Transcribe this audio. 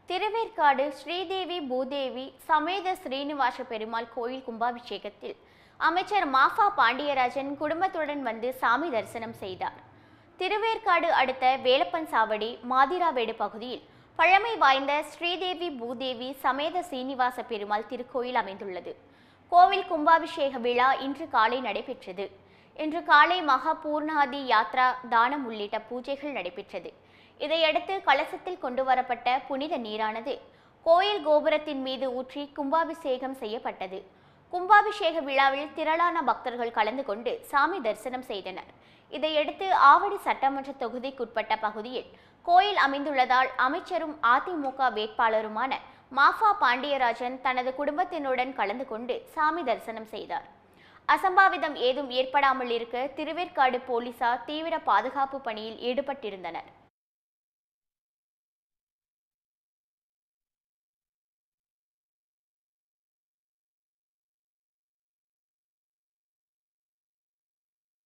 திருவேற்காடு ஸ்ரீதேவி பூதேவி சமேத ஸ்ரீனிவாச பெருமாள் கோயில் கும்பாபிஷேகத்தில் அமைச்சர் மாஃபா பாண்டியராஜன் குடும்பத்துடன் வந்து சாமி தரிசனம் செய்தார் திருவேற்காடு அடுத்த வேலப்பன் சாவடி மாதிராவேடு பகுதியில் பழமை வாய்ந்த ஸ்ரீதேவி பூதேவி சமேத சீனிவாச பெருமாள் திருக்கோயில் அமைந்துள்ளது கோவில் கும்பாபிஷேக விழா இன்று காலை நடைபெற்றது இன்று காலை மகா பூர்ணாதி யாத்ரா தானம் உள்ளிட்ட பூஜைகள் நடைபெற்றது இதையடுத்து கலசத்தில் கொண்டு வரப்பட்ட புனித நீரானது கோயில் கோபுரத்தின் மீது ஊற்றி கும்பாபிஷேகம் செய்யப்பட்டது கும்பாபிஷேக விழாவில் திரளான பக்தர்கள் கலந்து கொண்டு சாமி தரிசனம் செய்தனர் இதையடுத்து ஆவடி சட்டமன்ற தொகுதிக்குட்பட்ட பகுதியில் கோயில் அமைந்துள்ளதால் அமைச்சரும் அதிமுக வேட்பாளருமான மாஃபா பாண்டியராஜன் தனது குடும்பத்தினுடன் கலந்து கொண்டு சாமி தரிசனம் செய்தார் அசம்பாவிதம் ஏதும் ஏற்படாமல் இருக்க திருவேற்காடு போலீசார் தீவிர பாதுகாப்பு பணியில் ஈடுபட்டிருந்தனர்